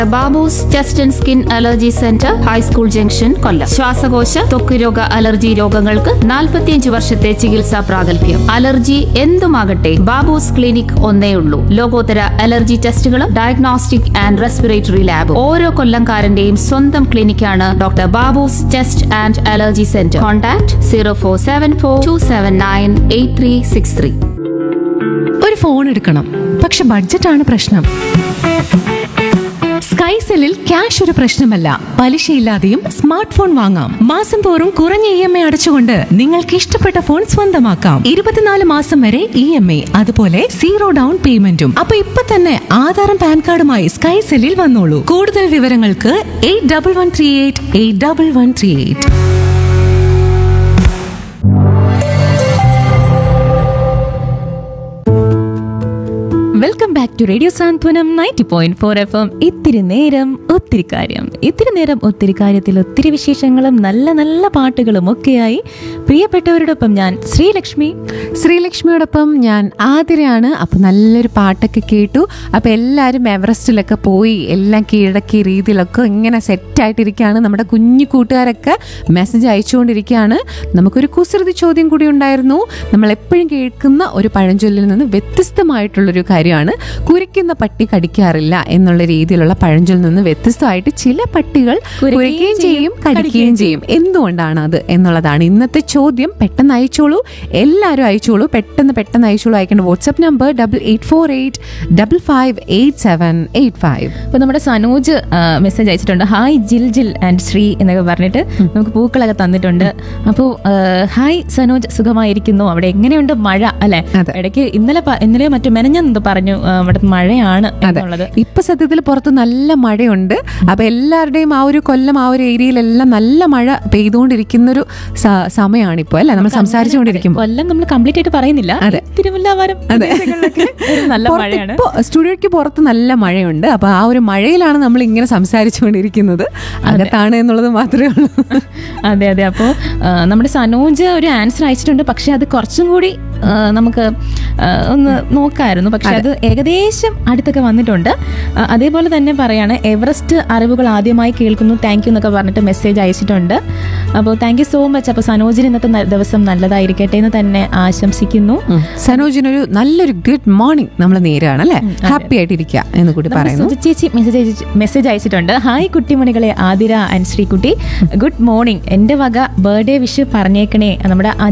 Babu's chest and skin allergy centre high school junction Kollam ശ്വാസകോശ ത്വക്ക് രോഗ അലർജി രോഗങ്ങൾക്ക് 45 വർഷത്തെ ചികിത്സാ പ്രാഗൽഭ്യം അലർജി എന്തുമാകട്ടെ ബാബൂസ് ക്ലിനിക് ഒന്നേ ഉള്ളൂ ലോകോത്തര അലർജി ടെസ്റ്റുകളും ഡയഗ്നോസ്റ്റിക് ആൻഡ് റെസ്പിറേറ്ററി ലാബ് ഓരോ കൊല്ലംകാരന്റെയും സ്വന്തം ക്ലിനിക്കാണ് doctor Babu's chest and allergy centre contact zero four seven four two seven nine eight three six three ഒരു ഫോൺ എടുക്കണം പക്ഷെ ബഡ്ജറ്റാണ് പ്രശ്നം സ്കൈസെല്ലിൽ ക്യാഷ് ഒരു പ്രശ്നമല്ല പലിശയില്ലാതെയും സ്മാർട്ട് ഫോൺ വാങ്ങാം മാസം തോറും കുറഞ്ഞ ഇ എം ഐ അടച്ചുകൊണ്ട് നിങ്ങൾക്ക് ഇഷ്ടപ്പെട്ട ഫോൺ സ്വന്തമാക്കാം ഇരുപത്തിനാല് മാസം വരെ ഇ എം ഐ അതുപോലെ സീറോ ഡൗൺ പേയ്മെന്റും അപ്പൊ ഇപ്പൊ തന്നെ ആധാറും പാൻ കാർഡുമായി സ്കൈസെല്ലിൽ വന്നോളൂ കൂടുതൽ വിവരങ്ങൾക്ക് eight double one three eight eight double one three eight welcome back to radio Santhwanam ninety point four F M ഇത്തിരി നേരം ഒത്തിരി കാര്യം ഇത്തിരി നേരം ഒത്തിരി കാര്യത്തിൽ ഒത്തിരി വിശേഷങ്ങളും നല്ല നല്ല പാട്ടുകളും ഒക്കെയായി പ്രിയപ്പെട്ടവരോടൊപ്പം ഞാൻ ശ്രീലക്ഷ്മി ശ്രീലക്ഷ്മിയോടൊപ്പം ഞാൻ ആതിരയാണ് അപ്പോൾ നല്ലൊരു പാട്ടൊക്കെ കേട്ടു അപ്പോൾ എല്ലാവരും എവറസ്റ്റിലൊക്കെ പോയി എല്ലാം കീഴടക്കിയ രീതിയിലൊക്കെ ഇങ്ങനെ സെറ്റായിട്ടിരിക്കുകയാണ് നമ്മുടെ കുഞ്ഞു കൂട്ടുകാരൊക്കെ മെസ്സേജ് അയച്ചുകൊണ്ടിരിക്കുകയാണ് നമുക്കൊരു കുസൃതി ചോദ്യം കൂടി ഉണ്ടായിരുന്നു നമ്മൾ എപ്പോഴും കേൾക്കുന്ന ഒരു പഴഞ്ചൊല്ലിൽ നിന്ന് വ്യത്യസ്തമായിട്ടുള്ളൊരു കാര്യമാണ് കുരയ്ക്കുന്ന പട്ടി കടിക്കാറില്ല എന്നുള്ള രീതിയിലുള്ള പഴഞ്ചൊല്ലിൽ നിന്ന് വ്യത്യസ്തമായിട്ട് ചില പട്ടികൾ കുരയ്ക്കുകയും ചെയ്യും കടിക്കുകയും ചെയ്യും എന്തുകൊണ്ടാണ് അത് എന്നുള്ളതാണ് ഇന്നത്തെ ചോദ്യം പെട്ടെന്ന് അയച്ചോളൂ എല്ലാവരും അയച്ചോളൂ പെട്ടെന്ന് പെട്ടെന്ന് അയച്ചോളൂ അയക്കേണ്ട WhatsApp number double eight four eight double five eight seven eight five ഇപ്പൊ നമ്മുടെ സനോജ് മെസ്സേജ് അയച്ചിട്ടുണ്ട് ഹായ് ജിൽ ജിൽ ആൻഡ് ശ്രീ എന്നൊക്കെ പറഞ്ഞിട്ട് നമുക്ക് പൂക്കളൊക്കെ തന്നിട്ടുണ്ട് അപ്പോൾ ഹായ് സനോജ് സുഖമായിരിക്കുന്നു അവിടെ എങ്ങനെയുണ്ട് മഴ അല്ലെ അതെ. ഇടയ്ക്ക് ഇന്നലെ പ- ഇന്നലെ മറ്റു മെനഞ്ഞെന്ന് പറഞ്ഞു ആ, അവിടെ മഴയാണ് എന്നുള്ളത് ഇപ്പൊ സത്യത്തിൽ പുറത്ത് നല്ല മഴയുണ്ട് അപ്പൊ എല്ലാവരുടെയും ആ ഒരു കൊല്ലം ആ ഒരു ഏരിയയിലെല്ലാം നല്ല മഴ പെയ്തുകൊണ്ടിരിക്കുന്നൊരു സ- സമയമാണിപ്പോ അല്ലെ നമ്മൾ സംസാരിച്ചുകൊണ്ടിരിക്കുമ്പോൾ കൊല്ലം നമ്മൾ കംപ്ലീറ്റ് ആയിട്ട് പറയുന്നില്ല അതെ. തിരുവല്ലാവാരം പ്രദേശങ്ങളിലൊക്കെ ഒരു നല്ല മഴയാണ് സ്റ്റുഡിയോയ്ക്ക് പുറത്ത് നല്ല മഴയുണ്ട് അപ്പൊ ആ ഒരു മഴയിലാണ് നമ്മൾ ഇങ്ങനെ സംസാരിച്ചുകൊണ്ടിരിക്കുന്നത് അകത്താണ് എന്നുള്ളത് മാത്രമേ ഉള്ളൂ അതെ അതെ അപ്പോൾ നമ്മുടെ സനോജ് ഒരു ആൻസർ അയച്ചിട്ടുണ്ട് പക്ഷെ അത് കുറച്ചും കൂടി ആ, നമുക്ക് ആ, ഒന്ന് നോക്കായിരുന്നു പക്ഷെ അത് ഏകദേശം അടുത്തൊക്കെ വന്നിട്ടുണ്ട് ആ, അതേപോലെ തന്നെ പറയാണ് എവറസ്റ്റ് അറിവുകൾ ആദ്യമായി കേൾക്കുന്നു താങ്ക് യു എന്നൊക്കെ പറഞ്ഞിട്ട് മെസ്സേജ് അയച്ചിട്ടുണ്ട് അപ്പോൾ താങ്ക് യു സോ മച്ച് അപ്പോൾ സനോജിന് ഇന്നത്തെ ന- ദിവസം നല്ലതായിരിക്കട്ടെ എന്ന് തന്നെ ആശംസിക്കുന്നു സനോജിനൊരു നല്ലൊരു ഗുഡ് മോർണിംഗ് നമ്മൾ നേരാണ് അല്ലെ ഹാപ്പി ആയിട്ടിരിക്കുക എന്ന് കൂടി നമ്മുടെ പറയുന്നു സുജി ചേച്ചി മെസ്സേജ് അയച്ച് മെസ്സേജ് അയച്ചിട്ടുണ്ട് ഹായ് കുട്ടിമണികളെ Athira and Sreekutty good morning എൻ്റെ വക ബർത്ത്ഡേ വിഷ് പറഞ്ഞേക്കണേ നമ്മുടെ